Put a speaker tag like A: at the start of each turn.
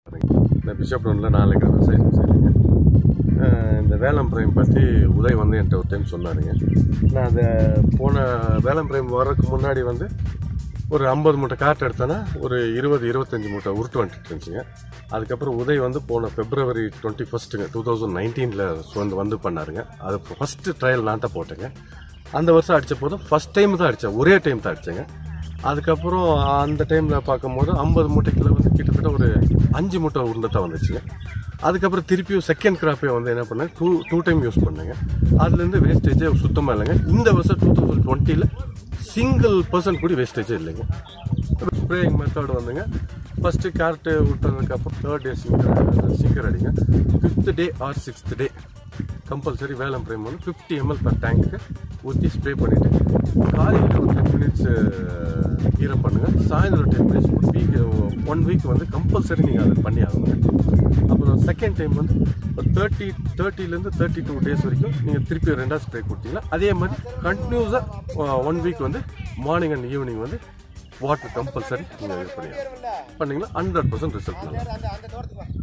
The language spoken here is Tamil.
A: இந்த பிஷப் ரவுண்டில் நாளைக்கு விவசாயம் சரிங்க அஹ் இந்த வேலம் பிரேம் பற்றி உதய் வந்து என்கிட்ட ஒரு டைம் சொன்னாருங்க நான் அந்த போன வேலம் பிரேம் வர்றதுக்கு முன்னாடி வந்து ஒரு ஐம்பது மூட்டை காட்டு எடுத்தேன்னா ஒரு இருபது இருபத்தஞ்சி மூட்டை உருட்டு வந்துட்டு இருந்துச்சுங்க அதுக்கப்புறம் உதய் வந்து போன பிப்ரவரி டுவெண்ட்டி ஃபஸ்ட்டுங்க டூ தௌசண்ட் நைன்டீனில் வந்து வந்து பண்ணாருங்க அது ஃபஸ்ட்டு ட்ரையல் நான் தான் போட்டேங்க அந்த வருஷம் அடித்த போதும் ஃபஸ்ட் டைம் தான் அடித்தேன் ஒரே டைம் தான் அடித்தேங்க அதுக்கப்புறம் அந்த டைமில் பார்க்கும்போது ஐம்பது மூட்டைக்குள்ள வந்து கிட்டத்தட்ட ஒரு அஞ்சு மூட்டை உருண்டை தான் வந்துச்சுங்க அதுக்கப்புறம் திருப்பியும் செகண்ட் கிராப்பே வந்து என்ன பண்ணேன் டூ டூ டைம் யூஸ் பண்ணேங்க அதுலேருந்து வேஸ்டேஜே சுத்தமாக இல்லைங்க இந்த வருஷம் டூ தௌசண்ட் டுவெண்ட்டியில் சிங்கிள் பர்சன்ட் கூட வேஸ்டேஜே இல்லைங்க ஸ்ப்ரேயிங் மெத்தட் வந்துங்க ஃபஸ்ட்டு கேரட்டு விட்டதுக்கப்புறம் தேர்ட் டே சிங்கர் சிங்கர் அடிங்க fifth day or sixth day compulsory வேலம் பிரேம் வந்து ஃபிஃப்டி எம்எல் பர் டேங்க்கு ஊற்றி ஸ்ப்ரே பண்ணிவிட்டு காலையில் ஒரு டென் மினிட்ஸ் ஈரம் பண்ணுங்கள் சாயந்தரம் டென் மினிட்ஸ் ஒரு வீக் ஒன் வீக் வந்து கம்பல்சரி நீங்கள் அதை பண்ணி ஆகணுங்க அப்புறம் செகண்ட் டைம் வந்து ஒரு தேர்ட்டி தேர்ட்டிலேருந்து தேர்ட்டி டூ டேஸ் வரைக்கும் நீங்கள் திருப்பி ரெண்டாவது ஸ்ப்ரே கொடுத்தீங்கன்னா அதே மாதிரி கண்டினியூஸாக ஒன் வீக் வந்து மார்னிங் அண்ட் ஈவினிங் வந்து வாட்டர் கம்பல்சரி நீங்கள் இது பண்ணி பண்ணீங்கன்னா ஹண்ட்ரட் பர்சன்ட் ரிசல்ட் நல்லா
B: அந்த அந்த தோட்டத்துக்கு வா.